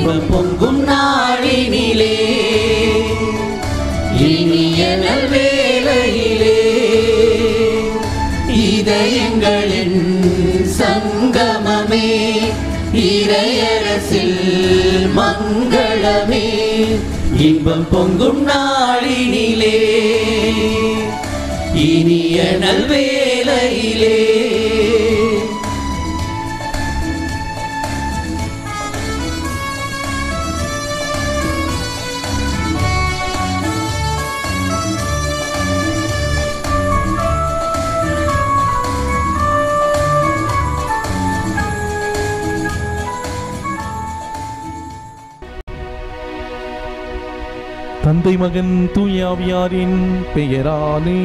இன்பம் பொங்கும் நாளினிலே இனிய நல்வேளையிலே இதயங்களின் சங்கமமே இறையரசில் மங்களமே இன்பம் பொங்கும் நாளினிலே இனிய நல்வேளையிலே தந்தை மகன் தூயாவியாரின் பெயராலே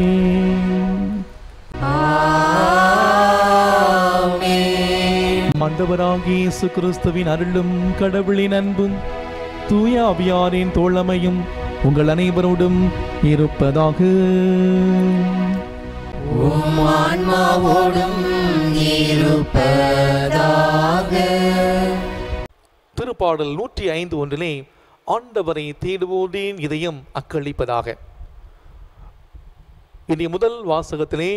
மண்டவராகிய இயேசு கிறிஸ்துவின் அருளும் கடவுளின் அன்பும் தூயாவியாரின் தோழமையும் உங்கள் அனைவரோடும் இருப்பதாக உம் ஆன்மாவோடும் இருப்பதாக திருப்பாடல் நூற்றி ஐந்து ஒன்றிலே ஆண்டவரை தேடுவோரின் இதயம் அக்களிப்பதாக இன்றைய முதல் வாசகத்திலே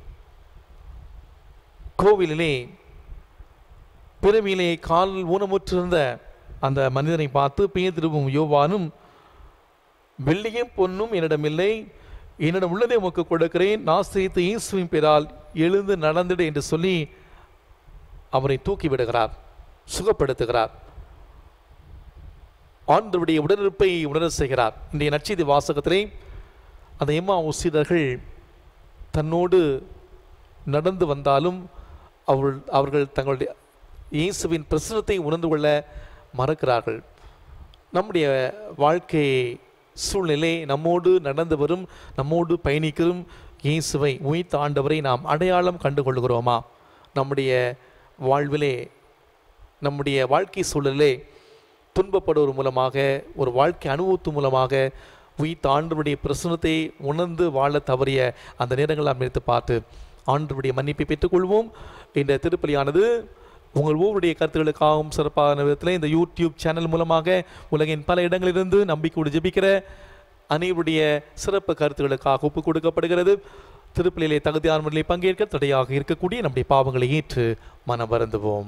கோவிலிலே பிறவியிலே கால் ஊனமுற்றிருந்த அந்த மனிதனை பார்த்து பேதிருவும் யோவானும் வெள்ளியும் பொன்னும் என்னிடமில்லை என்னிடம் உள்ளதை உமக்கு கொடுக்கிறேன் நாசிரித்து இயேசுவின் பெயரால் எழுந்து நடந்திடு என்று சொல்லி அவரை தூக்கி விடுகிறார் சுகப்படுத்துகிறார் ஆண்டவருடைய உடனிருப்பை உணர செய்கிறார் இன்றைய நற்செய்தி வாசகத்திலே அந்த எம்மா உசிதர்கள் தன்னோடு நடந்து வந்தாலும் அவர்கள் அவர்கள் தங்களுடைய இயேசுவின் பிரசனத்தை உணர்ந்து கொள்ள மறக்கிறார்கள் நம்முடைய வாழ்க்கை சூழ்நிலை நம்மோடு நடந்து வரும் நம்மோடு பயணிக்கும் இயேசுவை உயிர்த்த ஆண்டவரை நாம் அடையாளம் கண்டு கொள்கிறோமா நம்முடைய வாழ்விலே நம்முடைய வாழ்க்கை சூழலிலே துன்பப்படுவர் மூலமாக ஒரு வாழ்க்கை அனுபவத்து மூலமாக உயிர்த்த ஆண்டவருடைய பிரசனத்தை உணர்ந்து வாழ தவறிய அந்த நேரங்கள் நாம் எடுத்து பார்த்து ஆண்டவருடைய மன்னிப்பை பெற்றுக்கொள்வோம் இந்த திருப்பலியானது உங்கள் ஒவ்வொருடைய கருத்துக்களுக்காகவும் சிறப்பான விதத்தில் இந்த யூடியூப் சேனல் மூலமாக உலகின் பல இடங்களிலிருந்து நம்பிக்கையோடு ஜெபிக்கிற அனைவருடைய சிறப்பு கருத்துக்களுக்காக ஒப்புக் கொடுக்கப்படுகிறது திருப்பலியிலே தகுதியான முறையில் பங்கேற்க தடையாக இருக்கக்கூடிய நம்முடைய பாவங்களை ஏற்று மனம் வருந்துவோம்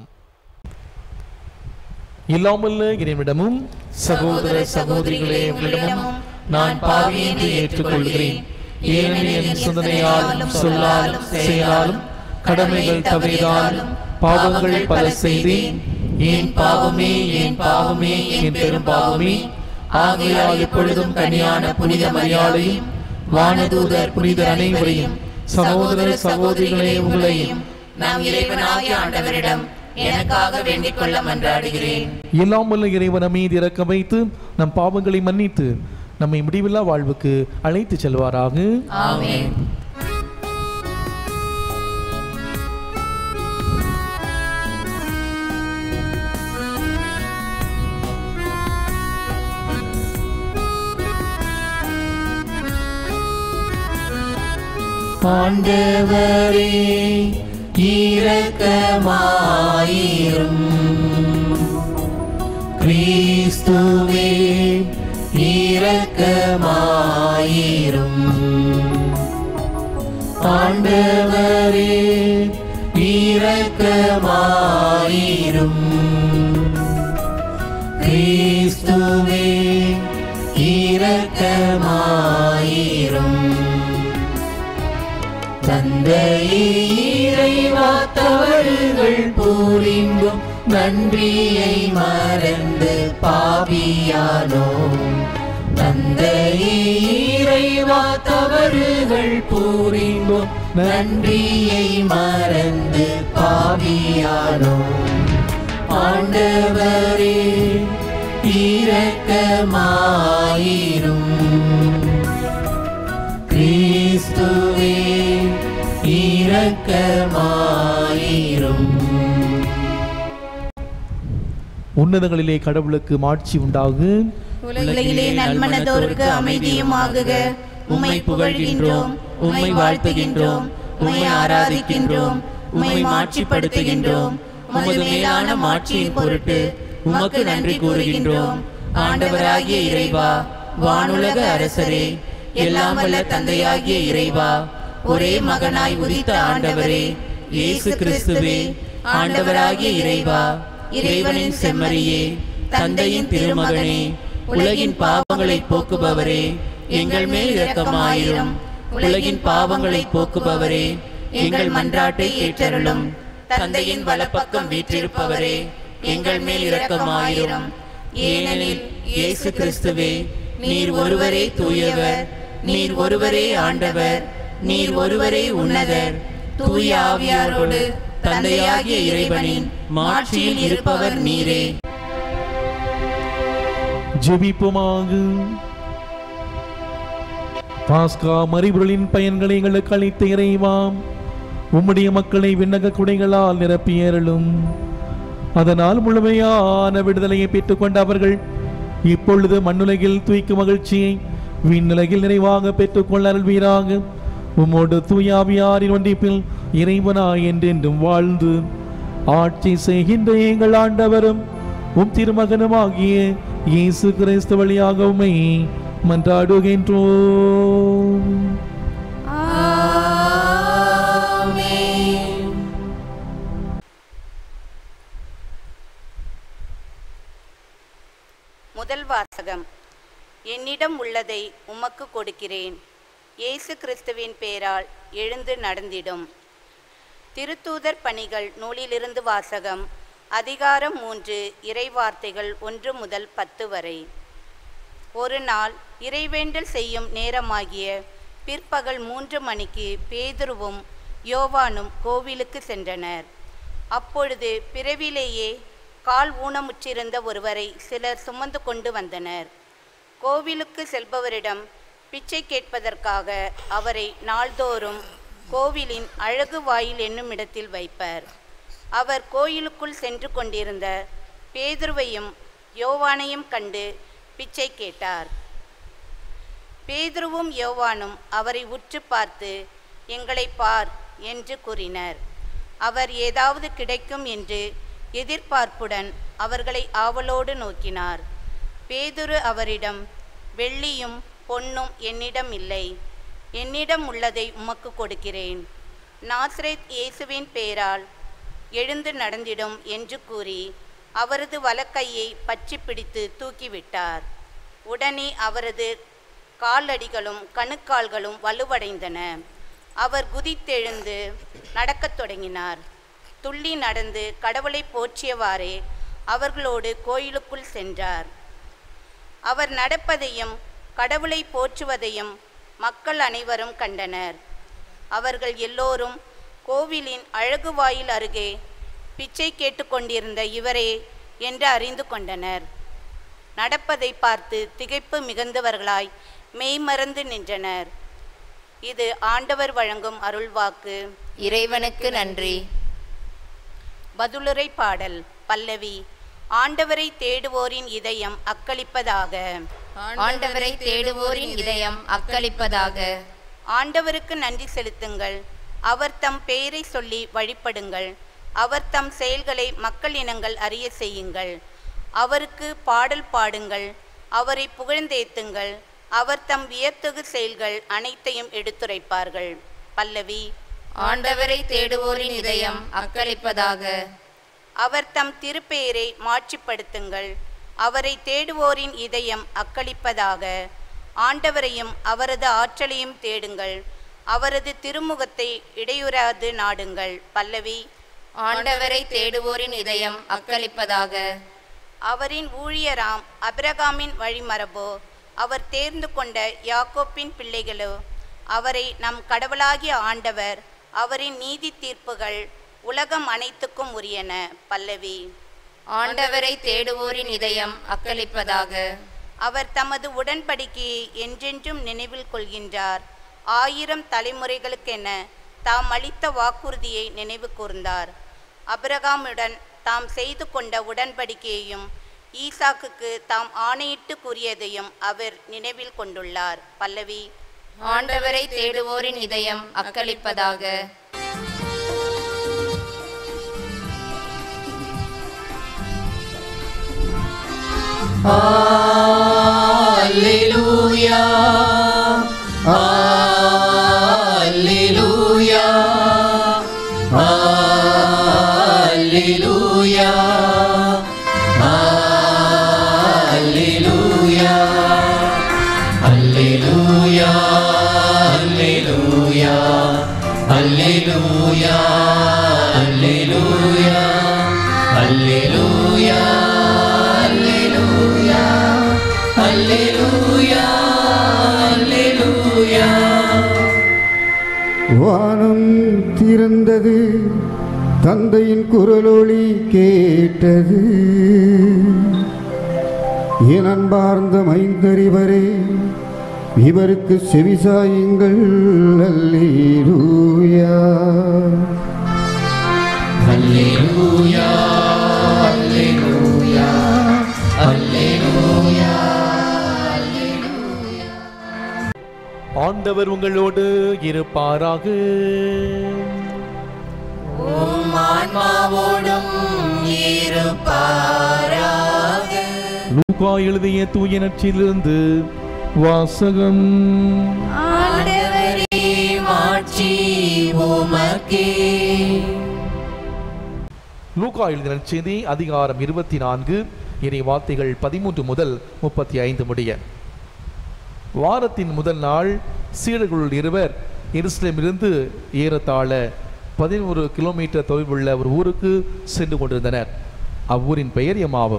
இல்லாமல் இறைவனிடமும் சகோதர சகோதரிகளே உங்களிடமும் நான் பாவி என்று ஏற்றுக்கொள்கிறேன் ஏனெனில் என் சிந்தனையாலும் சொல்லாலும் செயலாலும் கடமைகள் தவறியதாலும் பாவங்கள் பல செய்தேன் ஏன் பாவமே ஏன் பாவமே என் பெரும் பாவமே ஆகையால் எப்பொழுதும் கனியான புனித மரியாதையும் வானதூதர் புனிதர் அனைவரையும் சகோதர சகோதரிகளே உங்களையும் நாம் இறைவனாகிய ஆண்டவரிடம் எனக்காக வேண்டிக் கொள்ள மன்றாடுகிறேன் எல்லாம் வல்ல இறைவன் மீது இறக்க வைத்து நம் பாவங்களை மன்னித்து நம்மை முடிவில்லா வாழ்வுக்கு அழைத்து செல்வாராக ஆமென் ஆண்டவரே இரக்கமாயிரும் கிறிஸ்துவே இரக்கமாயிரும் ஆண்டவரே இரக்கமாயிரும் கிறிஸ்துவே இரக்கமாயிரும் தந்தையே இறைவா தவறுகள் புரிந்தும் நன்றியை மறந்து பாவியானோ தந்தையே இறைவா தவறுகள் புரிந்தும் நன்றியை மறந்து பாவியானோ ஆண்டவரே இரக்கமாயிரும் கிறிஸ்துவே இரக்கமாயிரும் உன்னதங்களிலே கடவுளுக்கு மாட்சி உண்டாகு உலகிலே நன்மனதோருக்கு அமைதியும் ஆகுக உம்மை புகழ்கின்றோம் உம்மை வாழ்த்துகின்றோம் உம்மை ஆராதிக்கின்றோம் உம்மை மாட்சிப்படுத்துகின்றோம் உமது மேலான மாட்சியின் பொருட்டு உமக்கு நன்றி கூறுகின்றோம் ஆண்டவராகிய இறைவா வானுலக அரசரே எல்லாம் வல்ல தந்தையாகிய இறைவா ஒரே மகனாய் உதித்த ஆண்டவரே இயேசு கிறிஸ்துவே ஆண்டவராகிய இறைவா இறைவனின் செம்மறியே தந்தையின் திருமகனே உலகின் பாவங்களை போக்குபவரே எங்கள் மேல் இரக்கமாயிரும் உலகின் பாவங்களை போக்குபவரே எங்கள் மன்றாட்டை ஏற்றருளும் தந்தையின் வலப்பக்கம் வீற்றிருப்பவரே எங்கள் மேல் இரக்கமாயிரும் ஏனெனில் இயேசு கிறிஸ்துவே நீர் ஒருவரே தூயவர் நீர் ஒருவரே ஆண்டவர் நீர் ஒருவரே உன்னதர் தூய ஆவியாரோடு தந்தையாகிய இறைவனின் மாட்சியில் இருப்பவர் நீரே ஜெபிப்புமாக பாஸ்கா மறிபொருளின் பயன்களை எங்களுக்கு அளித்த இறைவாம் உம்முடைய மக்களை விண்ணக குடைகளால் நிரப்பியருளும் அதனால் முழுமையான விடுதலையை பெற்றுக்கொண்ட அவர்கள் இப்பொழுது மண்ணுலகில் தூய்க்கும் மகிழ்ச்சியை விண்ணுலகில் நிறைவாக பெற்றுக்கொள்ள அருள்வீராக உம்மோடு தூயாவியாரின் ஒன்றிப்பில் இறைவனாய் என்றென்றும் வாழ்ந்து ஆட்சி செய்கின்ற எங்கள் ஆண்டவரும் உம் திருமகனுமாகிய இயேசு கிறிஸ்து வழியாக உம்மை மன்றாடுகின்றோம் முதல் வாசகம் என்னிடம் உள்ளதை உமக்கு கொடுக்கிறேன் இயேசு கிறிஸ்துவின் பேரால் எழுந்து நடந்திடும் திருத்தூதர் பணிகள் நூலிலிருந்து வாசகம் அதிகாரம் மூன்று இறைவார்த்தைகள் ஒன்று முதல் பத்து வரை ஒரு நாள் இறைவேண்டல் செய்யும் நேரமாகிய பிற்பகல் மூன்று மணிக்கு பேதுருவும் யோவானும் கோவிலுக்கு சென்றனர் அப்பொழுது பிறவிலேயே கால் ஊனமுற்றிருந்த ஒருவரை சிலர் சுமந்து கொண்டு வந்தனர் கோவிலுக்கு செல்பவரிடம் பிச்சை கேட்பதற்காக அவரை நாள்தோறும் கோவிலின் அழகு வாயில் என்னும் இடத்தில் வைப்பர் அவர் கோயிலுக்குள் சென்று கொண்டிருந்த பேதுருவையும் யோவானையும் கண்டு பிச்சை கேட்டார் பேதுருவும் யோவானும் அவரை உற்று பார்த்து எங்களை பார் என்று கூறினர் அவர் ஏதாவது கிடைக்கும் என்று எதிர்பார்ப்புடன் அவர்களை ஆவலோடு நோக்கினார் பேதுரு அவரிடம் வெள்ளியும் பொன்னும் என்னிடம் இல்லை என்னிடம் உள்ளதை உமக்கு கொடுக்கிறேன் நாசரேத் இயேசுவின் பெயரால் எழுந்து நடந்திடும் என்று கூறி அவரது வலக்கையை பற்றி பிடித்து தூக்கிவிட்டார் உடனே அவரது காலடிகளும் கணுக்கால்களும் வலுவடைந்தன அவர் குதித்தெழுந்து நடக்கத் தொடங்கினார் துள்ளி நடந்து கடவுளை போற்றியவாறே அவர்களோடு கோயிலுக்குள் சென்றார் அவர் நடப்பதையும் கடவுளை போற்றுவதையும் மக்கள் அனைவரும் கண்டனர் அவர்கள் எல்லோரும் கோவிலின் அழகு வாயில் அருகே பிச்சை கேட்டுக்கொண்டிருந்த இவரே என்று அறிந்து கொண்டனர் நடப்பதை பார்த்து திகைப்பு மிகுந்தவர்களாய் மெய்மறந்து நின்றனர் இது ஆண்டவர் வழங்கும் அருள்வாக்கு இறைவனுக்கு நன்றி பதிலுரை பாடல் பல்லவி ஆண்டவரை தேடுவோரின் இதயம் அக்களிப்பதாக ஆண்டவரை தேடுவோரின் இதயம் அக்களிப்பதாக ஆண்டவருக்கு நன்றி செலுத்துங்கள் அவர் தம் பெயரை சொல்லி வழிபடுங்கள் அவர் தம் செயல்களை மக்கள் இனங்கள் அறிய செய்யுங்கள் அவருக்கு பாடல் பாடுங்கள் அவரை புகழ்ந்தேத்துங்கள் அவர் தம் வியத்தகு செயல்கள் அனைத்தையும் எடுத்துரைப்பார்கள் பல்லவி ஆண்டவரை தேடுவோரின் இதயம் அக்களிப்பதாக அவர் தம் திருப்பெயரை மாட்சிப்படுத்துங்கள் அவரை தேடுவோரின் இதயம் அக்களிப்பதாக ஆண்டவரையும் அவரது ஆற்றலையும் தேடுங்கள் அவரது திருமுகத்தை இடையுறாது நாடுங்கள் பல்லவி ஆண்டவரை தேடுவோரின் இதயம் அக்களிப்பதாக அவரின் ஊழியராம் அபிரகாமின் வழிமரபோ அவர் தேர்ந்து கொண்ட யாக்கோப்பின் பிள்ளைகளோ அவரை நம் கடவுளாகிய ஆண்டவர் அவரின் நீதி தீர்ப்புகள் உலகம் அனைத்துக்கும் உரியன பல்லவி ஆண்டவரை தேடுவோரின் இதயம் அக்களிப்பதாக அவர் தமது உடன்படிக்கையை என்றென்றும் நினைவில் கொள்கின்றார் ஆயிரம் தலைமுறைகளுக்கென தாம் அளித்த வாக்குறுதியை நினைவு கூர்ந்தார் அபிரகாமுடன் தாம் செய்து கொண்ட உடன்படிக்கையையும் ஈசாக்குக்கு தாம் ஆணையிட்டு கூறியதையும் அவர் நினைவில் கொண்டுள்ளார் பல்லவி ஆண்டவரை தேடுவோரின் இதயம் அக்களிப்பதாக Alleluia. Alleluia. Alleluia. Alleluia. Alleluia. Alleluia. Alleluia. Alleluia. Alleluia. Alleluia. Alleluia. Alleluia. வானம் திறந்தது தந்தையின் குரலொளி கேட்டது என் அன்பார்ந்த மைந்தறிவரே இவருக்கு செவிசாயுங்கள் அல்லேலூயா Alleluia. Alleluia. Alleluia. ஆண்டவர் உங்களோடு இருப்பாராக உம் ஆன்மாவோடும் இருப்பாராக லூகா எழுதிய தூய நற்செய்தியிலிருந்து வாசகம் ஆண்டவரே மாட்சி உமக்கே லூகா எழுதிய நற்செய்தி அதிகாரம் இருபத்தி நான்கு இறை வார்த்தைகள் பதிமூன்று முதல் முப்பத்தி ஐந்து முடிய வாரத்தின் முதல் நாள் சீடர்களுள் இருவர் எருசலேமிலிருந்து ஏறத்தாழ பதினோரு கிலோமீட்டர் தொலைவுள்ள ஒரு ஊருக்கு சென்று கொண்டிருந்தனர் அவ்வூரின் பெயர் எமாவு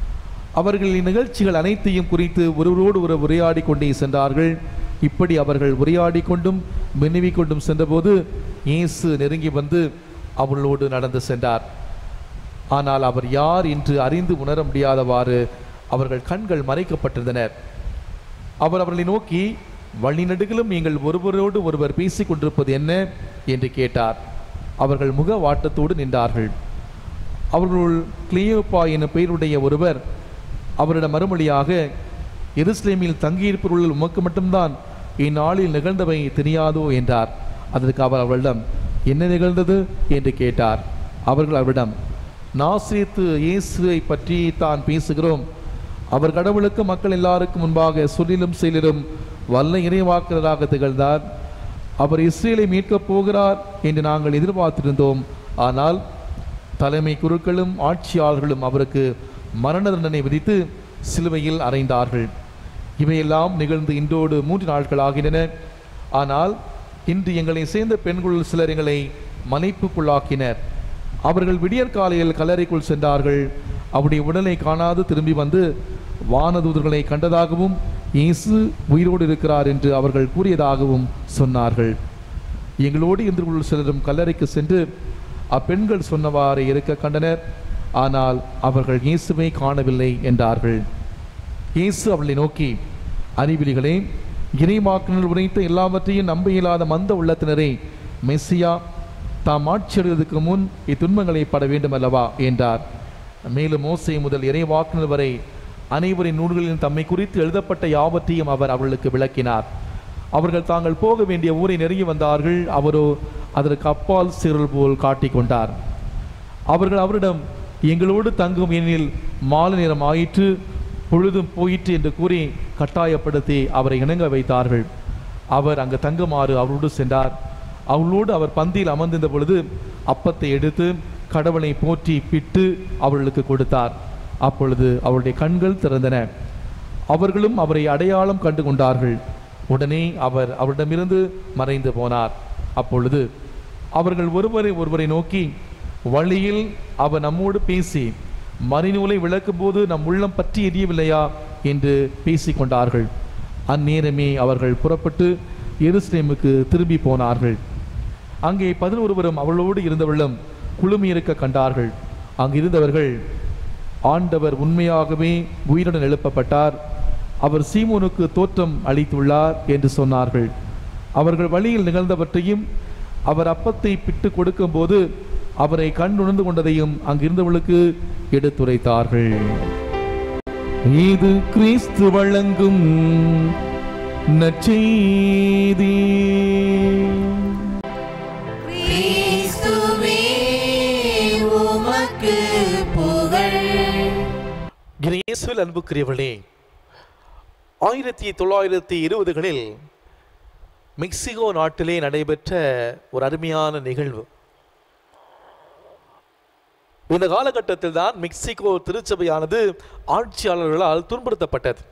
அவர்கள் இந்நிகழ்ச்சிகள் அனைத்தையும் குறித்து ஒருவரோடு ஒரு உரையாடி கொண்டே சென்றார்கள் இப்படி அவர்கள் உரையாடி கொண்டும் மென்னுவிக் கொண்டும் சென்றபோது இயேசு நெருங்கி வந்து அவர்களோடு நடந்து சென்றார் ஆனால் அவர் யார் என்று அறிந்து உணர முடியாதவாறு அவர்கள் கண்கள் மறைக்கப்பட்டிருந்தனர் அவர் அவர்களை நோக்கி வழிநடுகிலும் நீங்கள் ஒருவரோடு ஒருவர் பேசிக் கொண்டிருப்பது என்ன என்று கேட்டார் அவர்கள் முக வாட்டத்தோடு நின்றார்கள் அவர்களுள் கிளியோப்பா எனும் பெயருடைய ஒருவர் அவரிடம் மறுமொழியாக எருசலேமில் தங்கியிருப்பவர்கள் உமக்கு மட்டும்தான் இந்நாளில் நிகழ்ந்தவை தெரியாதோ என்றார் அதற்கு அவர் அவர்களிடம் என்ன நிகழ்ந்தது என்று கேட்டார் அவர்கள் அவரிடம் நாசிரியத்து இயேசுவை பற்றி தான் பேசுகிறோம் அவர் கடவுளுக்கு மக்கள் எல்லாருக்கும் முன்பாக சொல்லிலும் செயலிலும் வல்ல இறைவாக்குறதாக திகழ்ந்தார் அவர் இஸ்ரேலை மீட்கப் போகிறார் என்று நாங்கள் எதிர்பார்த்திருந்தோம் ஆனால் தலைமை குருக்களும் ஆட்சியாளர்களும் அவருக்கு மரண தண்டனை விதித்து சிலுவையில் அறைந்தார்கள் இவையெல்லாம் நிகழ்ந்து இன்றோடு மூன்று நாட்கள் ஆகின்றன ஆனால் இன்று எங்களை சேர்ந்த பெண்களுள் சிலர் எங்களை மன்னிப்புக்குள்ளாக்கினர் அவர்கள் விடியற்காலையில் கல்லறைக்குள் சென்றார்கள் அவருடைய உடலை காணாது திரும்பி வந்து வானதூதர்களை கண்டதாகவும் இயேசு உயிரோடு இருக்கிறார் என்று அவர்கள் கூறியதாகவும் சொன்னார்கள் எங்களோடு இருந்து சிலரும் கல்லறைக்கு சென்று அப்பெண்கள் சொன்னவாறு இருக்க கண்டனர் ஆனால் அவர்கள் இயேசுவை காணவில்லை என்றார்கள் இயேசு அவர்களை நோக்கி அறிவிலிகளே இறைவாக்கினர் உரைத்த எல்லாவற்றையும் நம்ப இயலாத மந்த உள்ளத்தினரே மெஸ்ஸியா தாம் ஆட்சியடைவதற்கு முன் இத்துன்பங்களை பட வேண்டும் அல்லவா என்றார் மேலும் மோசே முதல் இறைவாக்கினர் வரை அனைவரின் நூல்களில் தம்மை குறித்து எழுதப்பட்ட யாவற்றையும் அவர் அவர்களுக்கு விளக்கினார் அவர்கள் தாங்கள் போக வேண்டிய ஊரை நெருங்கி வந்தார்கள் அவரோ அதற்கு அப்பால் சிறல் போல் காட்டிக்கொண்டார் அவர்கள் அவரிடம் எங்களோடு தங்கும் எண்ணில் மாலை நேரம் ஆயிற்று பொழுதும் போயிற்று என்று கூறி கட்டாயப்படுத்தி அவரை இணங்க வைத்தார்கள் அவர் அங்கு தங்குமாறு அவரோடு சென்றார் அவளோடு அவர் பந்தியில் அமர்ந்திருந்த பொழுது அப்பத்தை எடுத்து கடவுளை போற்றி பிட்டு அவர்களுக்கு கொடுத்தார் அப்பொழுது அவருடைய கண்கள் திறந்தன அவர்களும் அவரை அடையாளம் கண்டு கொண்டார்கள் உடனே அவர் அவரிடமிருந்து மறைந்து போனார் அப்பொழுது அவர்கள் ஒருவரை ஒருவரை நோக்கி வழியில் அவர் நம்மோடு பேசி மறைநூலை விளக்கும்போது நம் உள்ளம் பற்றி எரியவில்லையா என்று பேசிக் கொண்டார்கள் அந்நேரமே அவர்கள் புறப்பட்டு எருசலேமுக்கு திரும்பி போனார்கள் அங்கே பதினொருவரும் அவளோடு இருந்தவர்களும் குழுமியிருக்க கண்டார்கள் அங்கிருந்தவர்கள் ஆண்டவர் உண்மையாகவே உயிருடன் எழுப்பப்பட்டார் அவர் சீமோனுக்கு தோற்றம் அளித்துள்ளார் என்று சொன்னார்கள் அவர்கள் வழியில் நிகழ்ந்தவற்றையும் அவர் அப்பத்தை பிட்டு கொடுக்கும்போது அவரை கண்டுணர்ந்து கொண்டதையும் அங்கிருந்தவர்களுக்கு எடுத்துரைத்தார்கள் இது கிறிஸ்து வழங்கும் நற்செய்தி கிறிஸ்துவே உமக்கு புகழ் இயேசுவில் அன்புக்குரியவர்களே ஆயிரத்தி தொள்ளாயிரத்தி இருபதுகளில் மெக்சிகோ நாட்டிலே நடைபெற்ற ஒரு அருமையான நிகழ்வு இந்த காலகட்டத்தில் தான் மெக்சிகோ திருச்சபையானது ஆட்சியாளர்களால் துன்புறுத்தப்பட்டது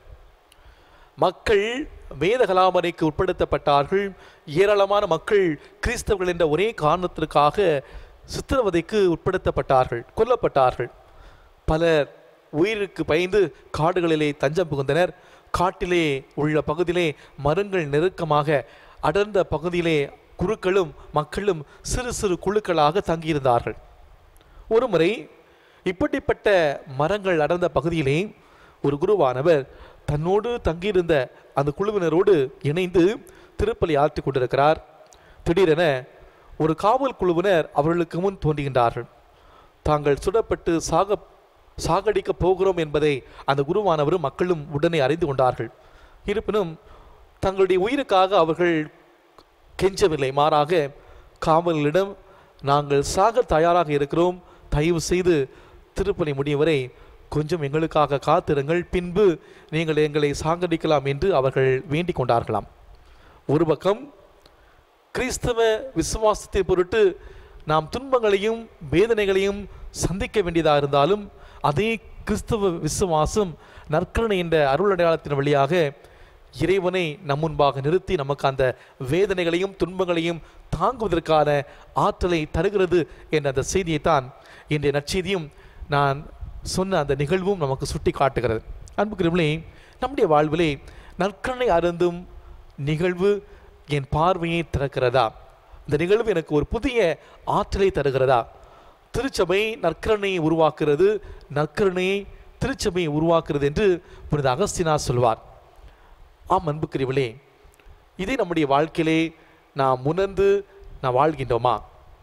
மக்கள் வேத கலாமரைக்கு உட்படுத்தப்பட்டார்கள் ஏராளமான மக்கள் கிறிஸ்தவர்கள் என்ற ஒரே காரணத்திற்காக சித்திரவதைக்கு உட்படுத்தப்பட்டார்கள் கொல்லப்பட்டார்கள் பலர் உயிருக்கு பயந்து காடுகளிலே தஞ்சம் புகுந்தனர் காட்டிலே உள்ள பகுதியிலே மரங்கள் நெருக்கமாக அடர்ந்த பகுதியிலே குருக்களும் மக்களும் சிறு சிறு குழுக்களாக தங்கியிருந்தார்கள் ஒருமுறை இப்படிப்பட்ட மரங்கள் அடர்ந்த பகுதியிலே ஒரு குருவானவர் தன்னோடு தங்கியிருந்த அந்த குழுவினரோடு இணைந்து திருப்பலி ஆற்றிக் கொண்டிருக்கிறார் திடீரென ஒரு காவல் குழுவினர் அவர்களுக்கு முன் தோன்றுகின்றார்கள் தாங்கள் சுடப்பட்டு சாக சாகடிக்க போகிறோம் என்பதை அந்த குருவானவரும் மக்களும் உடனே அறிந்து கொண்டார்கள் இருப்பினும் தங்களுடைய உயிருக்காக அவர்கள் கெஞ்சவில்லை மாறாக காவலரிடம் நாங்கள் சாக தயாராக இருக்கிறோம் தயவு செய்து திருப்பலி முடியும் வரை கொஞ்சம் எங்களுக்காக காத்திருங்கள் பின்பு நீங்கள் எங்களை சாகடிக்கலாம் என்று அவர்கள் வேண்டிக் கொண்டார்களாம் ஒரு பக்கம் கிறிஸ்தவ விசுவாசத்தை பொருட்டு நாம் துன்பங்களையும் வேதனைகளையும் சந்திக்க வேண்டியதாக இருந்தாலும் அதே கிறிஸ்தவ விசுவாசம் நற்கருணை என்ற அருள் அடையாளத்தின் வழியாக இறைவனை நம் முன்பாக நிறுத்தி நமக்கு அந்த வேதனைகளையும் துன்பங்களையும் தாங்குவதற்கான ஆற்றலை தருகிறது என்ற அந்த செய்தியைத்தான் இன்றைய நற்செய்தியும் நான் சொன்ன அந்த நிகழ்வும் நமக்கு சுட்டி காட்டுகிறது அன்புக்குரியவர்களே நம்முடைய வாழ்விலே நற்கருணை அருந்தும் நிகழ்வு என் பார்வையை திறக்கிறதா இந்த நிகழ்வு எனக்கு ஒரு புதிய ஆற்றலை தருகிறதா திருச்சபை நற்கருணையை உருவாக்குறது நற்கருணையை திருச்சபையை உருவாக்குறது என்று புனித அகஸ்தினார் சொல்வார் ஆம் அன்புக்குரியவளே இதை நம்முடைய வாழ்க்கையிலே நாம் உணர்ந்து நாம் வாழ்கின்றோமா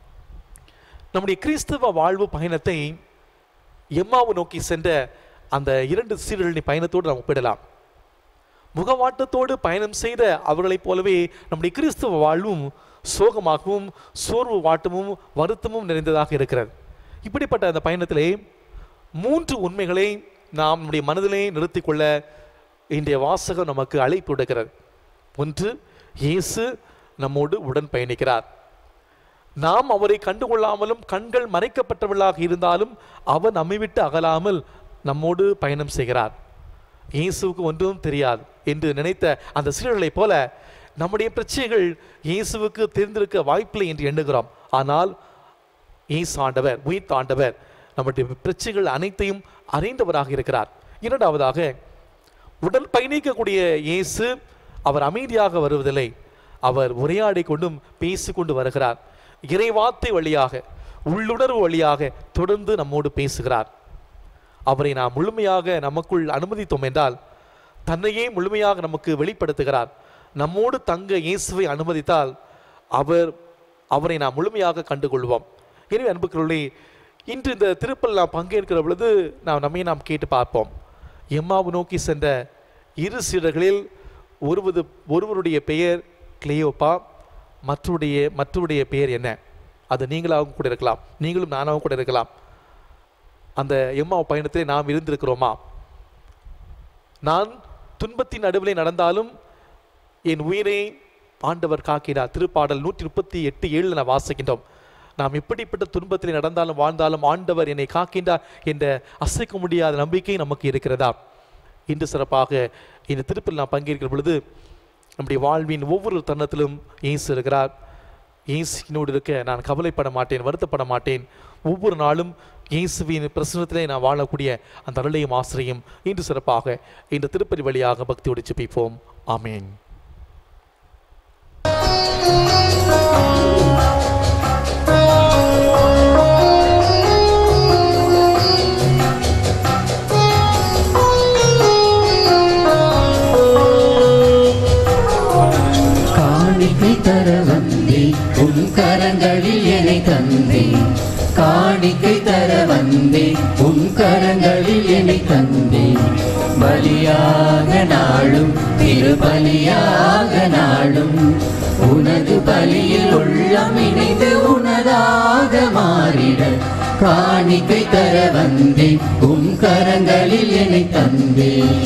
நம்முடைய கிறிஸ்தவ வாழ்வு பயணத்தை எம்மாவு நோக்கி சென்ற அந்த இரண்டு சீடர்களின் பயணத்தோடு நாம் ஒப்பிடலாம் முகவாட்டத்தோடு பயணம் செய்த அவர்களைப் போலவே நம்முடைய கிறிஸ்தவ வாழ்வும் சோகமாகவும் சோர்வு வாட்டமும் வருத்தமும் நிறைந்ததாக இருக்கிறது இப்படிப்பட்ட அந்த பயணத்திலே மூன்று உண்மைகளை நாம் நம்முடைய மனதிலே நிறுத்திக் கொள்ள இன்றைய வாசகம் நமக்கு அழைப்பு விடுகிறது ஒன்று இயேசு நம்மோடு உடன் பயணிக்கிறார் நாம் அவரை கண்டுகொள்ளாமலும் கண்கள் மறைக்கப்பட்டவர்களாக இருந்தாலும் அவர் நம்மை விட்டு அகலாமல் நம்மோடு பயணம் செய்கிறார் இயேசுவுக்கு ஒன்றும் தெரியாது என்று நினைத்த அந்த சீடர்களைப் போல நம்முடைய பிரச்சனைகள் இயேசுவுக்கு தெரிந்திருக்க வாய்ப்பில்லை என்று எண்ணுகிறோம் ஆனால் இயேசு ஆண்டவர் உயிர்த்த ஆண்டவர் நம்முடைய பிரச்சனைகள் அனைத்தையும் அறிந்தவராக இருக்கிறார் இரண்டாவதாக உடல் பயணிக்கக்கூடிய இயேசு அவர் அமைதியாக வருவதில்லை அவர் உரையாடி கொண்டும் பேசிக்கொண்டு வருகிறார் இறைவார்த்தை வழியாக உள்ளுணர்வு வழியாக தொடர்ந்து நம்மோடு பேசுகிறார் அவரை நாம் முழுமையாக நமக்குள் அனுமதித்தோம் என்றால் தன்னையே முழுமையாக நமக்கு வெளிப்படுத்துகிறார் நம்மோடு தங்க இயேசுவை அனுமதித்தால் அவர் அவரை நாம் முழுமையாக கண்டுகொள்வோம் எனவே அன்புக்குள்ளே இன்று இந்த திருப்பல் நாம் பங்கேற்கிற பொழுது நாம் நம்மை நாம் கேட்டு பார்ப்போம் எம்மாவு நோக்கி சென்ற இரு சீடர்களில் ஒருவது ஒருவருடைய பெயர் கிளியோப்பா மற்றவருடைய மற்றவருடைய பெயர் என்ன அது நீங்களாகவும் கூட இருக்கலாம் நீங்களும் நானாகவும் கூட இருக்கலாம் அந்த எம்மா பயணத்திலே நாம் இருந்திருக்கிறோமா நான் துன்பத்தின் நடுவிலே நடந்தாலும் என் உயிரை ஆண்டவர் காக்கிறார் திருப்பாடல் நூற்றி முப்பத்தி எட்டு ஏழில் நான் வாசிக்கின்றோம் நாம் எப்படிப்பட்ட துன்பத்தில் நடந்தாலும் வாழ்ந்தாலும் ஆண்டவர் என்னை காக்கின்றார் என்ற அசைக்க முடியாத நம்பிக்கை நமக்கு இருக்கிறதா இன்று சிறப்பாக இந்த திருப்பில் நான் பங்கேற்கிற பொழுது நம்முடைய வாழ்வின் ஒவ்வொரு தருணத்திலும் இயேசு இருக்கிறார் இயேசுனோடு இருக்க நான் கவலைப்பட மாட்டேன் வருத்தப்பட மாட்டேன் ஒவ்வொரு நாளும் இயேசுவின் பிரசனத்திலே நான் வாழக்கூடிய அந்த அருளையும் ஆசிரியம் இன்று சிறப்பாக இந்த திருப்பதி வழியாக பக்தியோடு ஜெபிப்போம் ஆமேன் காணிக்கை தர வந்தேன் உன் கரங்களில் என்னை தந்தேன் காணிக்கை தர வந்தேன் உன் கரங்களில் என்னை தந்தேன் பலியாக நாளும் திரு பலியாக நாளும் உனது பலியில் உள்ளம் இணைந்து உனதாக மாறிட காணிக்கை தர வந்தேன் உம் கரங்களில் என்னை தந்தேன்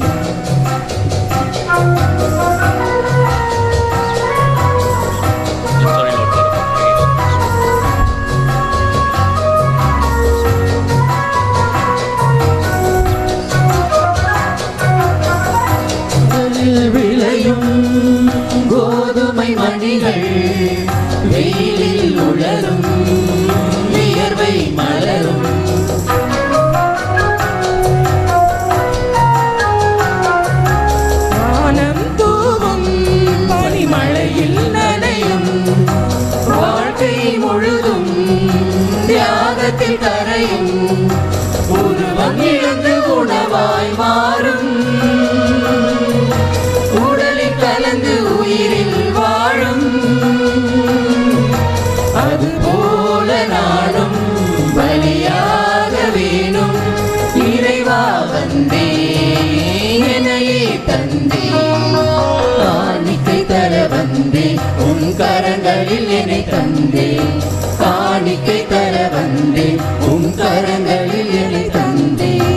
கடலில் விளையும் கோதுமை மணிகள் வெயிலில் உலரும் வியர்வை மலரும் வானம் தூவும் பனிமழையில் நனையும் வாழ்க்கை முழுதும் தியாகத்தில் கரையும் உருவம் இழந்து உணவாய் மாறும் உடலில் கலந்து உயிரில் வாழும் அதுபோல நானும் பலியாக வேணும் இறைவா வந்தே என்னையே தந்தே காணிக்கை தர வந்தேன் உன் கரங்களில் என்னை தந்தேன் காணிக்கை தர வந்தேன் உன் கரங்களில் என்னை தந்தேன்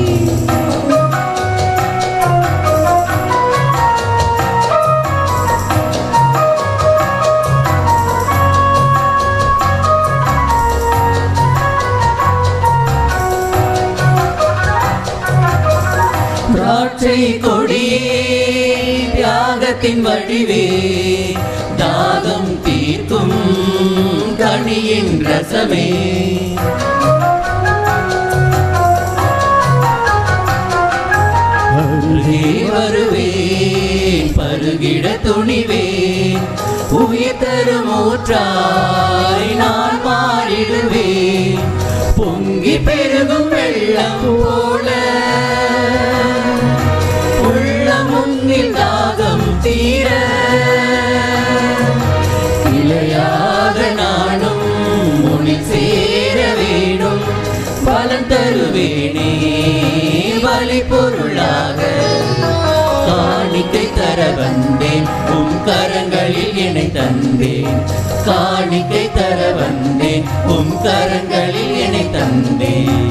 திராட்சை கொடியே தியாகத்தின் வடிவே தாகம் தீர்க்கும் கனியின் ரசமே அருகே வருவேன் பருகிட துணிவேன் உயிர் தரும் ஊற்றாய் நான் மாறிடுவேன் பொங்கி பெருகும் வெள்ளம் போல உள்ள முன்னில் தாகம் தீர இளையாக நானும் முனில் சேர வேணும் பலன் தருவேனே பலி பொருளாக காணிக்கை தர வந்தேன் உம் கரங்களில் என்னை தந்தேன் காணிக்கை தர வந்தேன் உம் கரங்களில் என்னை தந்தேன்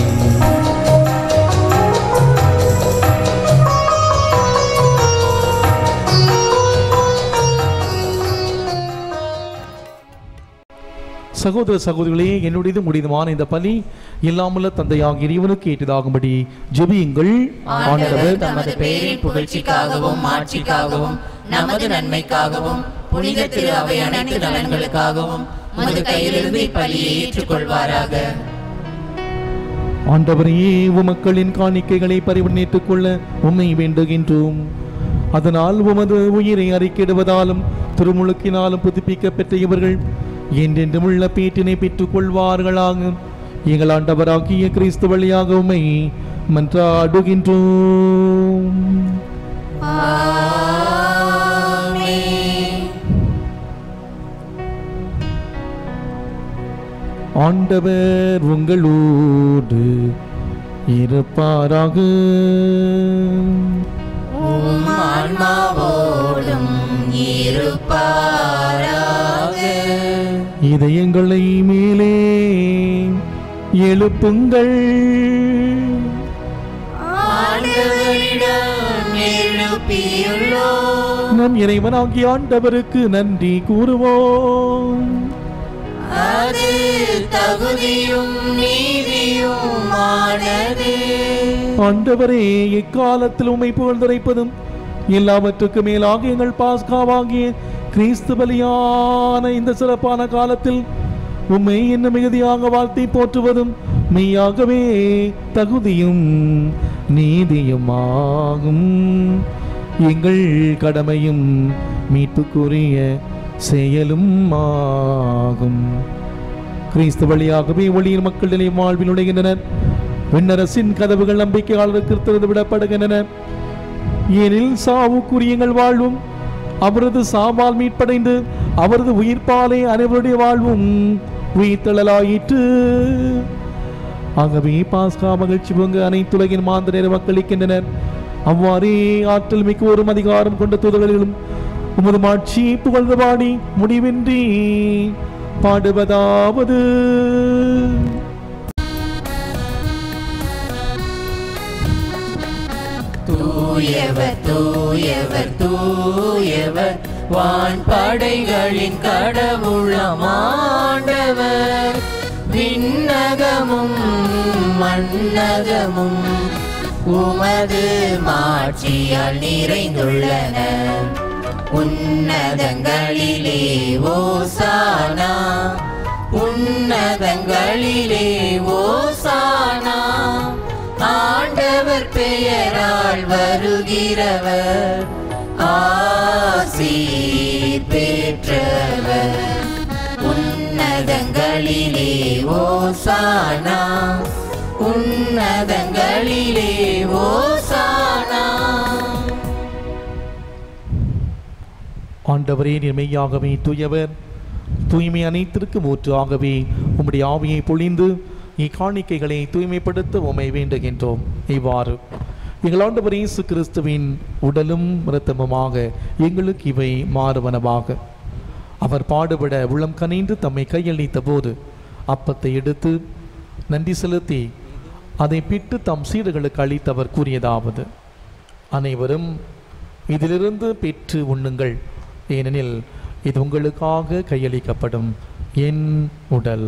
சகோதர சகோதரிகளே என்னுடையது முடிதுமான இந்த பலி இல்லாமல தந்தையாகிய இறைவனுக்கு ஏற்றதாகும்படி ஜெபியுங்கள் ஆண்டவர் தமது பெயரின் புகழ்ச்சிக்காகவும் மாட்சிக்காகவும் நமது நன்மைக்காகவும் புனித திரு அவை அனைத்து நலன்களுக்காகவும் உமது கையிலிருந்து இப்பலியை ஏற்றுக்கொள்வாராக ஆண்டவரையே உமக்களின் காணிக்கைகளை பரிவர்ணித்துக் கொள்ள உம்மை வேண்டுகின்றோம் அதனால் உமது உயிரை அறிக்கிடுவதாலும் திருமுழுக்கினாலும் புதுப்பிக்க பெற்ற இவர்கள் என்றென்றும் உள்ள பேட்டினை பெற்றுக் கொள்வார்களாக எங்கள் ஆண்டவராகிய கிறிஸ்து வழியாக உம்மை மன்றாடுகின்றோம் ஆண்டவர் உங்களோடு இருப்பாராக உம் ஆன்மாவோடும் இருப்பாராக இதயங்களை மேலே எழுப்புங்கள் ஆண்டவரிடம் எழுப்பியுள்ளோம் நம் இறைவனாகிய ஆண்டவருக்கு நன்றி கூறுவோம் அது தகுதியும் நீதியுமானது ஆண்டவரே எக்காலத்தில் உம்மை புகழ்ந்துரைப்பதும் எல்லாவற்றுக்கு மேலாக எங்கள் பாஸ்காவாகிய கிறிஸ்து பலியான இந்த சிறப்பான காலத்தில் உம்மை என்ன மிகுதியாக வாழ்த்தி போற்றுவதும் மெய்யாகவே தகுதியும் நீதியுமாகும் எங்கள் கடமையும் மீட்புக்குரிய செயலும் ஆகும் கிறிஸ்து வழியாகவே ஒளியின் மக்கள் நிலை வாழ்வில் நுழைகின்றனர் விண்ணரசின் கதவுகள் நம்பிக்கையாளருக்கு திறந்து விடப்படுகின்றன ஏனில் சாவுக்குரிய எங்கள் வாழ்வும் அவரது சாவால் மீட்படைந்து அவரது உயிர்ப்பாலே அனைவருடைய வாழ்வும் உயிர்த்தளலாயிற்று ஆகவே பாஸ்கா மகிழ்ச்சி பொங்க அனைத்துலகின் மாந்தனர் வாக்களிக்கின்றனர் அவ்வாறே ஆற்றல் மிக்க ஒரு அதிகாரம் கொண்ட தூதர்களும் உமது மாட்சி புகழ்ந்து பாடி முடிவின்றி பாடுவதாவது தூயவர் தூயவர் தூயவர் வான் படைகளின் கடவுளமாண்டவர் விண்ணகமும் மண்ணகமும் உமது மாட்சியால் நிறைந்துள்ளன உன்னதங்களிலே ஓசானா உன்னதங்களிலே ஓசானா ஆண்டவர் பெயரால் வருகிறவர் ஆசீர் பெற்றவர் உன்னதங்களிலே ஓசானா உன்னதங்களிலே ஓசானா ஆண்டவரே நீர் மெய்யாகவே தூயவர் தூய்மை அனைத்திற்கும் ஊற்று ஆகவே உம்முடைய ஆவியை பொழிந்து இக்காணிக்கைகளை தூய்மைப்படுத்த உமை வேண்டுகின்றோம் இவ்வாறு எங்கள் ஆண்டவர் இயேசு கிறிஸ்துவின் உடலும் இரத்தமுமாக எங்களுக்கு இவை மாறுவனவாக அவர் பாடுபட உளம் கனிந்து தம்மை கையளித்த போது அப்பத்தை எடுத்து நன்றி செலுத்தி அதை பிட்டு தம் சீடர்களுக்கு அளித்தவர் கூறியதாவது அனைவரும் இதிலிருந்து பெற்று உண்ணுங்கள் ஏனெனில் இது உங்களுக்காக கையளிக்கப்படும் என் உடல்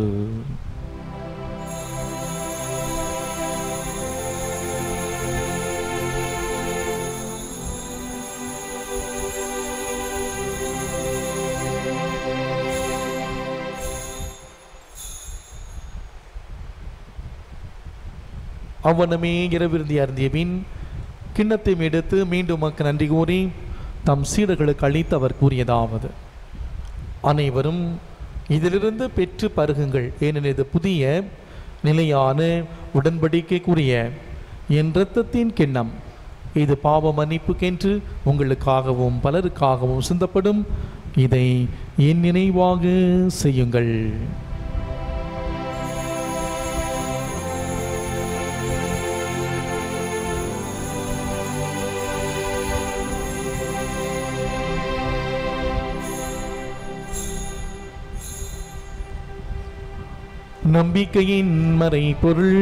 அவ்வனமே இரவிருந்தி அருந்திய பின் கிண்ணத்தை எடுத்து மீண்டும் மக்கு நன்றி கூறி தம் சீடர்களுக்கு அளித்து அவர் கூறியதாவது அனைவரும் இதிலிருந்து பெற்று பருகுங்கள் ஏனெனில் இது புதிய நிலையான உடன்படிக்கைக்குரிய என் இரத்தத்தின் கிண்ணம் இது பாவ மன்னிப்புக்கென்று உங்களுக்காகவும் பலருக்காகவும் சிந்தப்படும் இதை என் நினைவாக செய்யுங்கள் நம்பிக்கையின் மறை பொருள்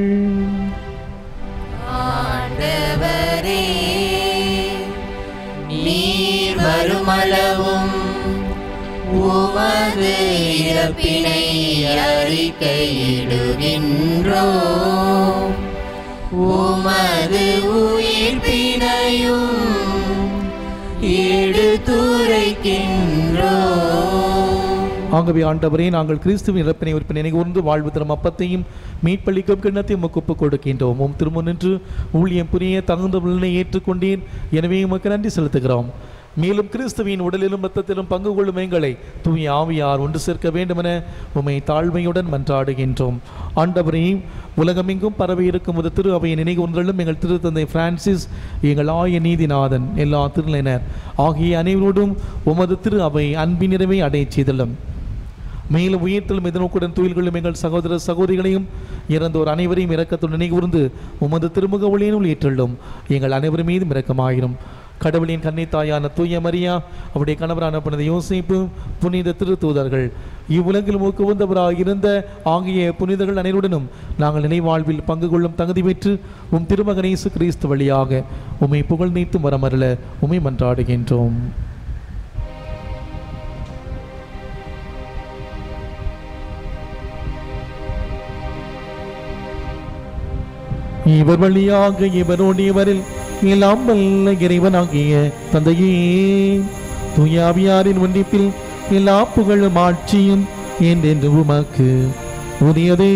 ஆண்டவரே நீர் வருமளவும் உமது இறப்பினை அறிக்கையிடுகின்றோம் உமது உயிர்ப்பினையும் எடுத்துரைக்கின்றோம் ஆகவே ஆண்டவரே நாங்கள் கிறிஸ்துவின் இறப்பினை உறுப்பினை நினைகூர்ந்து வாழ்வு தரும் அப்பத்தையும் மீட்பளிக்கும் கிண்ணத்தையும் உமக்கு ஒப்புக் கொடுக்கின்றோம் உம் திரும்ப நின்று ஊழியம் புரிய தகுந்த நிலை ஏற்றுக்கொண்டீர் எனவே உமக்கு நன்றி செலுத்துகிறோம் மேலும் கிறிஸ்துவின் உடலிலும் இரத்தத்திலும் பங்கு கொள்ளும் எங்களை தூய ஆவியார் ஒன்று சேர்க்க வேண்டுமென உம்மை தாழ்மையுடன் மன்றாடுகின்றோம் ஆண்டவரே உலகமெங்கும் பரவி இருக்கும் ஒரு திரு அவையை நினைவுறும் எங்கள் திருத்தந்தை பிரான்சிஸ் எங்கள் ஆய நீதிநாதன் எல்லா திருநிலையினர் ஆகிய அனைவரோடும் உமது திரு அவை அன்பின் நிறைவை அடையச் செய்துள்ளோம் மேலும் உயிர்த்தலும் எதிர்நோக்குடன் துயில்களும் எங்கள் சகோதர சகோதரிகளையும் இறந்தோர் அனைவரையும் இரக்கத்துடன் நினைவுகூர்ந்து உமது திருமுக ஒளியினுள் ஏற்றுள்ளோம் எங்கள் அனைவரும் மீதும் இரக்கமாயிரும் கடவுளின் கன்னித்தாயான தூய மரியா அவருடைய கணவரான புனித யோசிப்பு புனித திருத்தூதர்கள் இவ்வுலகில் ஊக்குவந்தவராக இருந்த ஆகிய புனிதர்கள் அனைவருடனும் நாங்கள் நினைவாழ்வில் பங்கு கொள்ளும் தகுதி பெற்று உம் திருமகன் இயேசு கிறிஸ்து வழியாக உம்மை புகழ் நீத்தும் வரமருள உம்மை மன்றாடுகின்றோம் இவர் வழியாக இவரோடு இவரில் எல்லாம் வல்ல இறைவனாகிய தந்தையே துயாவியாரின் ஒன்றிப்பில் எல்லா புகழும் ஆட்சியும் என்றென்று உமக்கு உரியதே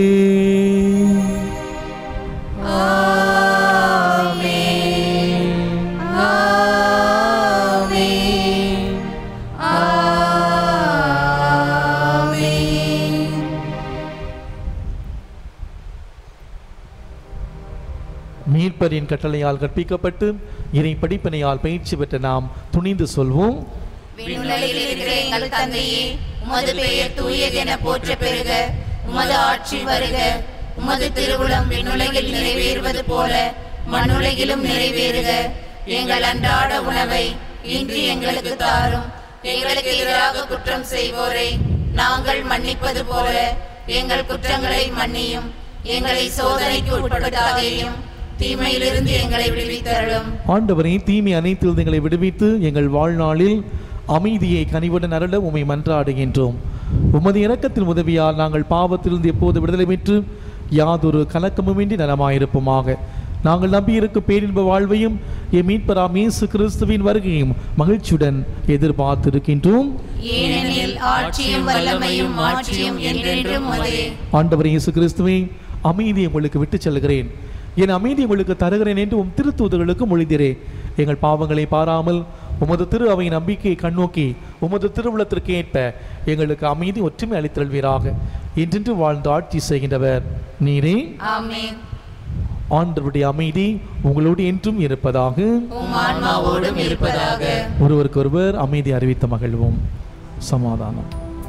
மீட்பரின் கட்டளையால் கற்பிக்கப்பட்டு இறை படிப்பினையால் பயிற்சி பெற்ற நாம் துணிந்து சொல்வோம் விண்ணுலகில் இருக்கிற எங்கள் தந்தையே உமது பெயர் தூயதென போற்ற பெறுக உமது ஆட்சி வருக உமது திருவுளம் விண்ணுலகில் நிறைவேறுவது போல மண்ணுலகிலும் நிறைவேறுக எங்கள் அன்றாட உணவை இன்று எங்களுக்கு தாரும் எங்களுக்கு எதிராக குற்றம் செய்வோரை நாங்கள் மன்னிப்பது போல எங்கள் குற்றங்களை மன்னியும் எங்களை சோதனைக்கு உட்படுத்தாதேயும் தீமையிலிருந்து எங்களை விடுவித்தருளும் ஆண்டவரே தீமை அனைத்திலிருந்து எங்களை விடுவித்து எங்கள் வாழ்நாளில் அமைதியை கனிவுடன் அருள உமை மன்றாடுகின்றோம் உமது இரக்கத்தின் உதவியால் நாங்கள் பாவத்திலிருந்து எப்போது விடுதலை பெற்று யாதொரு கலக்கமுமின்றி நலமாயிருப்போமாக நாங்கள் நம்பியிருக்கும் பேரின்ப வாழ்வையும் என் மீட்பராம் இயேசு கிறிஸ்துவின் வருகையும் மகிழ்ச்சியுடன் எதிர்பார்த்திருக்கின்றோம் ஏனெனில் ஆட்சியும் வல்லமையும் மாட்சியும் என்றென்றும் உமதே ஆண்டவர் இயேசு கிறிஸ்துவை அமைதியை உங்களுக்கு விட்டுச் செல்கிறேன் என் அமைதி உங்களுக்கு தருகிறேன் என்று உம் திருத்தூதர்களுக்கு மொழிந்தீரே எங்கள் பாவங்களை பாராமல் உமது திரு அவை நம்பிக்கையை கண்ணோக்கி உமது திருவுளத்திற்கு ஏற்ப எங்களுக்கு அமைதி ஒற்றுமை அளித்தல்வீராக என்றென்று வாழ்ந்து ஆட்சி செய்கின்றவர் நீரே ஆமென் ஆண்டவருடைய அமைதி உங்களோடு என்றும் இருப்பதாக உம் ஆன்மாவோடும் இருப்பதாக ஒருவருக்கொருவர் அமைதி அறிவித்த மகிழ்வோம் சமாதானம்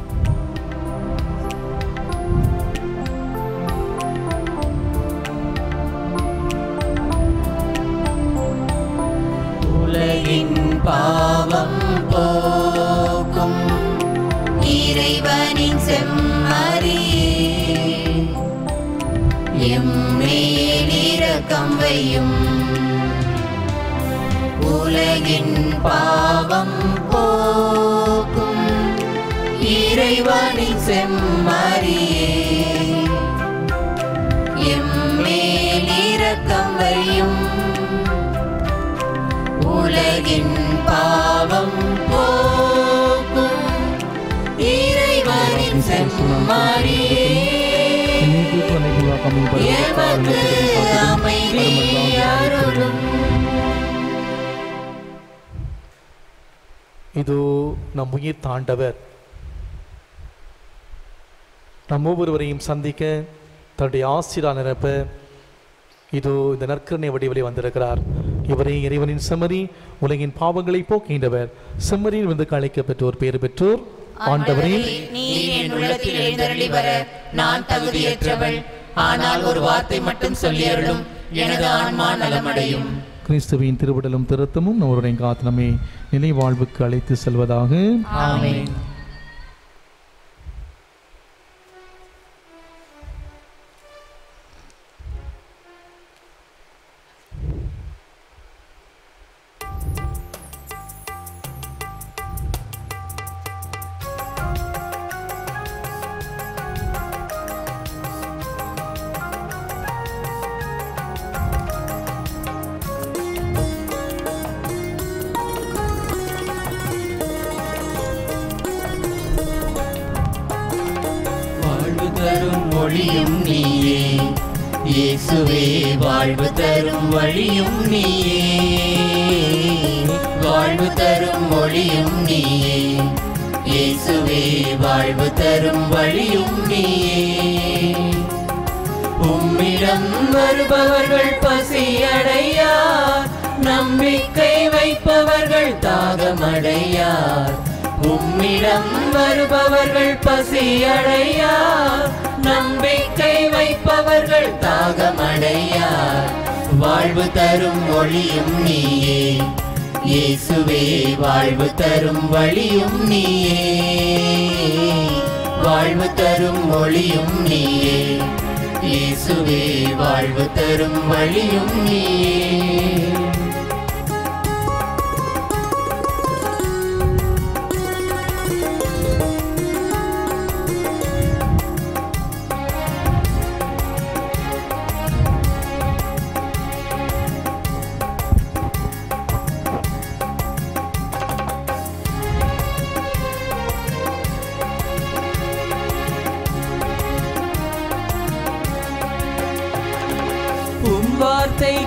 உலகின் பாவம் போக்கும் இறைவனின் செம்மறியே எம்மேலிரக்கம் வையும் உலகின் பாவம் போக்கும் இறைவனின் செம்மறியே எம்மேலிரக்கம் வையும் உலகின் பாவம் போக்கும் இறைவனின் செம்மறியே எமக்கு அமைதி அருளும் இதோ நம் உயிர் தாண்டவர் நம் ஒவ்வொருவரையும் சந்திக்க தன்னுடைய ஆசிரா நிரப்ப இதோ இந்த நற்கருணை வடிவிலே வந்திருக்கிறார் இவரே இறைவனின் செம்மறி உலகின் பாவங்களை போக்கின்றவர் செம்மறியில் வந்து அழைக்க பெற்றோர் பேறு பெற்றோர் ஆண்டவரே நீர் என் உள்ளத்தில் எழுந்தருளி வர நான் தகுதியற்றவள் ஆனால் ஒரு வார்த்தை மட்டும் சொல்லி அருளும் எனது ஆன்மா நலமடையும் கிறிஸ்துவின் திருவிடலும் திருத்தமும் நம்முடைய காத்தனமே நிலை வாழ்வுக்கு அழைத்து செல்வதாக ஆமென் வாழ்வு தரும் மொழியும் நீயே இயேசுவே வாழ்வு தரும் வழியும் நீயே வாழ்வு தரும் மொழியும் நீயே இயேசுவே வாழ்வு தரும் வழியும் நீயே உம்மிடம் வருபவர்கள் பசியடையார் நம்பிக்கை வைப்பவர்கள் தாகமடையார் உம்மிடம் வருபவர்கள் பசியடையார் நம்பிக்கை வைப்பவர்கள் தாகமடையார் வாழ்வு தரும் மொழியும் நீயே இயேசுவே வாழ்வு தரும் வழியும் நீயே வாழ்வு தரும் மொழியும் நீயே இயேசுவே வாழ்வு தரும் வழியும் நீயே உம் வார்த்தை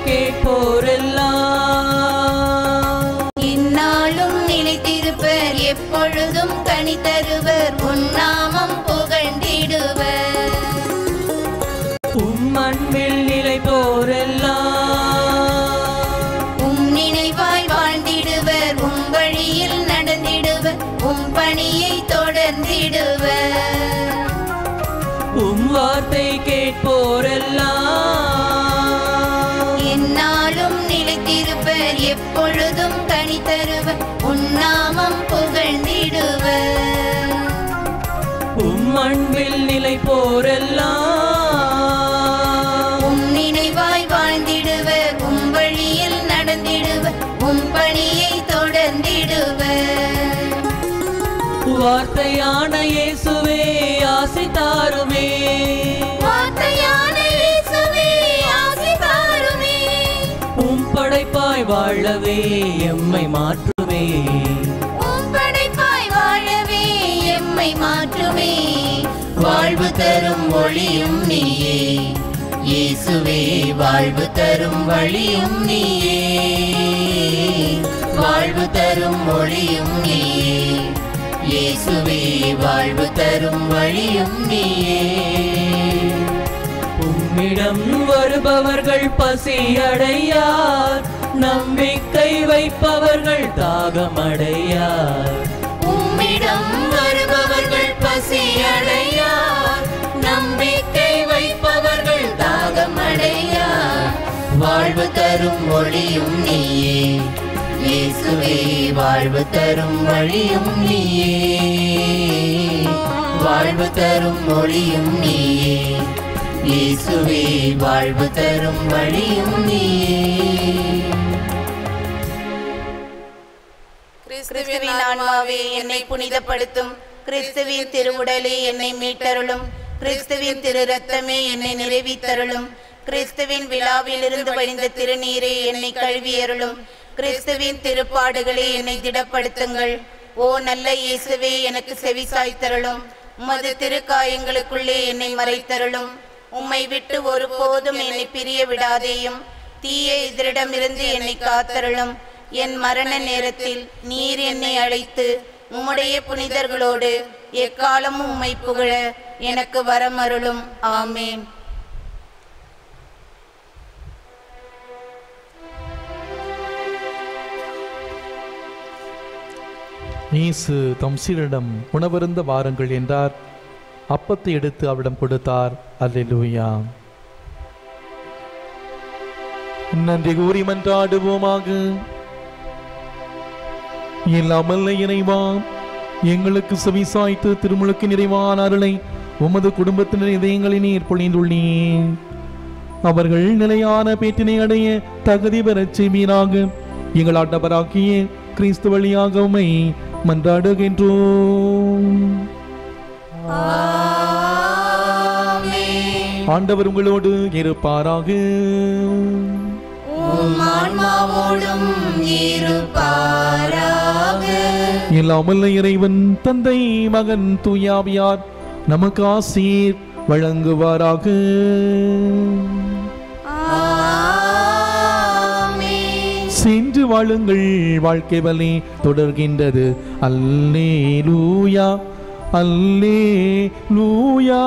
கேட்போரெல்லாம் இந்நாளும் நிலைத்திருப்பர் எப்பொழுதும் கனி தருவர் உன்னாமம் புகழ்ந்திடுவர் உம் அன்பில் நிலைப்போரெல்லாம் உம் நினைவாய் வாழ்ந்திடுவர் உம் வழியில் நடந்திடுவர் உம் பணியை தொடர்ந்திடுவர் உம் வார்த்தை கேட்போரெல்லாம் எந்நாளும் நிலைத்திருப்பர் எப்பொழுதும் கனி தருவர் உன்னாமம் புகழ்ந்திடுவர் உம் அன்பில் நிலைப்போரெல்லாம் உம் நினைவாய் வாழ்ந்திடுவர் வார்த்தையான இயேசுவே ஆசி தாருமே வார்த்தையான இயேசுவே ஆசி தாருமே உம் படைப்பாய் வாழவே எம்மை மாற்றுமே உம் படைப்பாய் வாழவே எம்மை மாற்றுமே வாழ்வு தரும் ஒளியும் நீயே இயேசுவே வாழ்வு தரும் வழியும் நீயே வாழ்வு தரும் ஒளியும் நீயே இயேசுவே வாழ்வு தரும் வழியும் நீயே உம்மிடம் வருபவர்கள் பசியடையார் நம்பிக்கை வைப்பவர்கள் தாகமடையார் உம்மிடம் வருபவர்கள் பசியடையார் நம்பிக்கை வைப்பவர்கள் தாகமடையார் வாழ்வு தரும் ஒளியும் நீயே இயேசுவே வாழ்வு தரும் வழியும் நீயே வாழ்வு தரும் ஒளியும் நீயே இயேசுவே வாழ்வு தரும் வழியும் நீயே கிறிஸ்துவின் ஆன்மாவே என்னை புனிதப்படுத்தும் கிறிஸ்துவின் திருவுடலே என்னை மீட்டருளும் கிறிஸ்துவின் திரு ரத்தமே என்னை நிறைவித்தருளும் கிறிஸ்துவின் விழாவிலிருந்து வழிந்த திருநீரே என்னை கழுவியருளும் கிறிஸ்துவின் திருப்பாடுகளே என்னை திடப்படுத்துங்கள் ஓ நல்ல இயேசுவே எனக்கு செவிசாய்த்தருளும் உமது திருக்காயங்களுக்குள்ளே என்னை மறைத்தருளும் உம்மை விட்டு ஒருபோதும் என்னை பிரிய விடாதேயும் தீய எதிரிடமிருந்து என்னை காத்தருளும் என் மரண நேரத்தில் நீர் என்னை அழைத்து உம்முடைய புனிதர்களோடு எக்காலமும் உம்மை புகழ எனக்கு வரமருளும் ஆமேன் இயேசு தம் சீடரிடம் உணவருந்த வாருங்கள் என்றார் அப்பத்தை எடுத்து அவரிடம் கொடுத்தார் அல்லேலூயா நன்றி கூறி மன்றாடுவோமாக இல்லாமல் இறைவா எங்களுக்கு செவிசாய்த்து திருமுழுக்கு நிறைவான அருளை உமது குடும்பத்தினர் இதயங்களில் நீர் பொழிந்துள்ளீர் அவர்கள் நிலையான பேட்டினை அடைய தகுதி பெறச் செய்வீராக எங்கள் ஆண்டவராக்கிய கிறிஸ்து வழியாக உம்மை மன்றாடுகின்றோம் ஆண்டவர் உங்களோடு இருப்பாராக உம் ஆன்மாவோடும் இருப்பாராக இல்லாமல் இறைவன் தந்தை மகன் தூயாவியார் நமக்கு ஆசீர் வழங்குவாராக ஆமென். சென்று வாழுங்கள் வாழ்க்கை வலி தொடர்கின்றது அல்லே லூயா அல்லே லூயா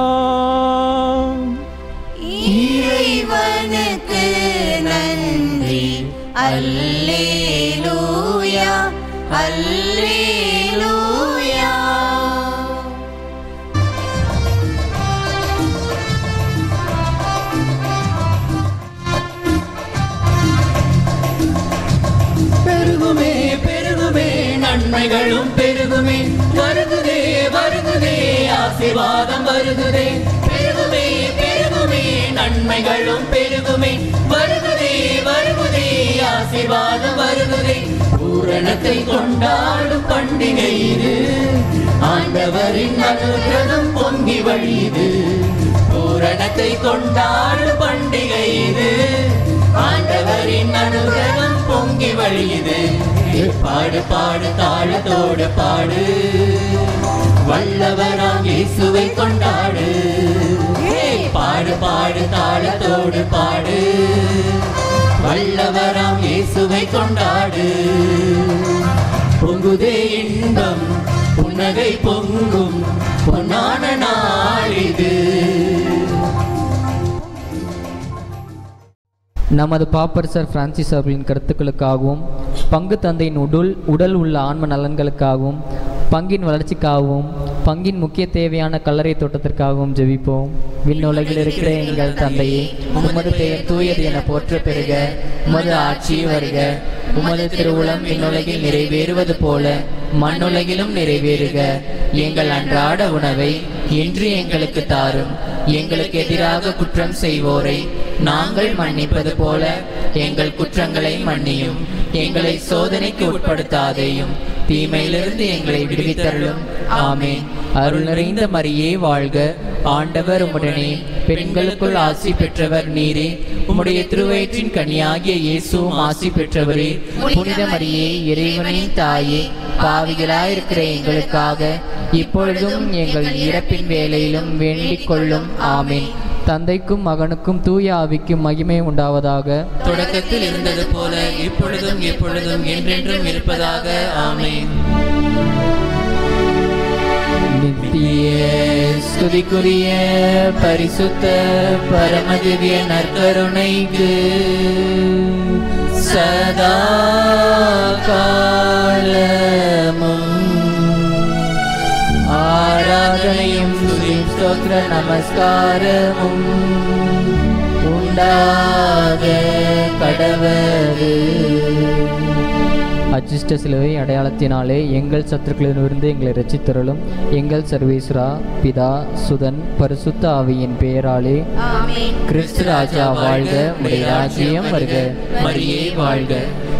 இறைவனுக்கு நன்றி அல்லேலூயா அல்லேலூயா பெருகுமே பெருகுமே நன்மைகளும் பெருகுமே வருகுதே வருகுதே ஆசீர்வாதம் வருகுதே பெருகுமே பெருகுமே நன்மைகளும் பெருகுமே வருகுதே வருகுதே ஆசீர்வாதம் வருகுதே பூரணத்தை கொண்டாடும் பண்டிகை இது ஆண்டவரின் அனுகிரகம் பொங்கி வழியுது பூரணத்தை கொண்டாடும் பண்டிகை இது ஆண்டவரின் அனுகிரகம் பொங்கி வழியுது பாடு பாடு தாளத்தோடு பாடு வல்லவராம் இயேசுவை கொண்டாடு ஏய், பாடு பாடு தாளத்தோடு பாடு வல்லவராம் இயேசுவை கொண்டாடு பொங்குதே இன்பம் புன்னகை பொங்கும் பொன்னான நாள் இது நமது பாப்பரசர் பிரான்சிஸ் அவர்களின் கருத்துக்களுக்காகவும் பங்கு தந்தையின் உடல் உடல் உள்ள ஆன்ம நலன்களுக்காகவும் பங்கின் வளர்ச்சிக்காகவும் பங்கின் முக்கிய தேவையான கல்லறை தோட்டத்திற்காகவும் ஜெபிப்போம் விண்ணுலகில் இருக்கிற எங்கள் தந்தையே உமது பெயர் தூயது என போற்ற பெறுக உமது ஆட்சி வருக உமது திருவுளம் விண்ணுலகில் நிறைவேறுவது போல மண்ணுலகிலும் நிறைவேறுக எங்கள் அன்றாட உணவை இன்று எங்களுக்கு தாரும் எங்களுக்கு எதிராக குற்றம் செய்வோரை நாங்கள் மன்னிப்பது போல எங்கள் குற்றங்களை மன்னியும் எங்களை சோதனைக்கு உட்படுத்தாதேயும் தீமையிலிருந்து எங்களை விடுவித்தருளும் ஆமென் அருள் நிறைந்த மரியே வாழ்க ஆண்டவர் உம்முடனே பெண்களுக்குள் ஆசி பெற்றவர் நீரே உம்முடைய திருவயிற்றின் கனியாகிய இயேசுவும் ஆசி பெற்றவரே புனித மரியே இறைவனின் தாயே பாவிகளாயிருக்கிற எங்களுக்காக இப்பொழுதும் எங்கள் இறப்பின் வேலையிலும் வேண்டிக் கொள்ளும் ஆமென் தந்தைக்கும் மகனுக்கும் தூய ஆவிக்கும் மகிமை உண்டாவதாக தொடக்கத்தில் இருந்தது போல இப்பொழுதும் எப்பொழுதும் என்றென்றும் இருப்பதாக ஆமென் நித்திய ஸ்துதிக்குரிய பரிசுத்த பரமதிவ்ய நற்கருணைக்கு சதா காலமும் ஆராதனையும் துதியும் ஸ்தோத்திர நமஸ்காரமும் உண்டாக கடவது அச்சிஷ்ட சிலுவை அடையாளத்தினாலே எங்கள் சத்துருக்களிலிருந்து எங்களை ரட்சித்தருளும் எங்கள் சர்வேஸ்வரா பிதா சுதன் பரிசுத்த ஆவியின் பெயராலே ஆமென் கிறிஸ்து ராஜா வாழ்க உடைய ராஜ்யம் வருக மரியே வாழ்க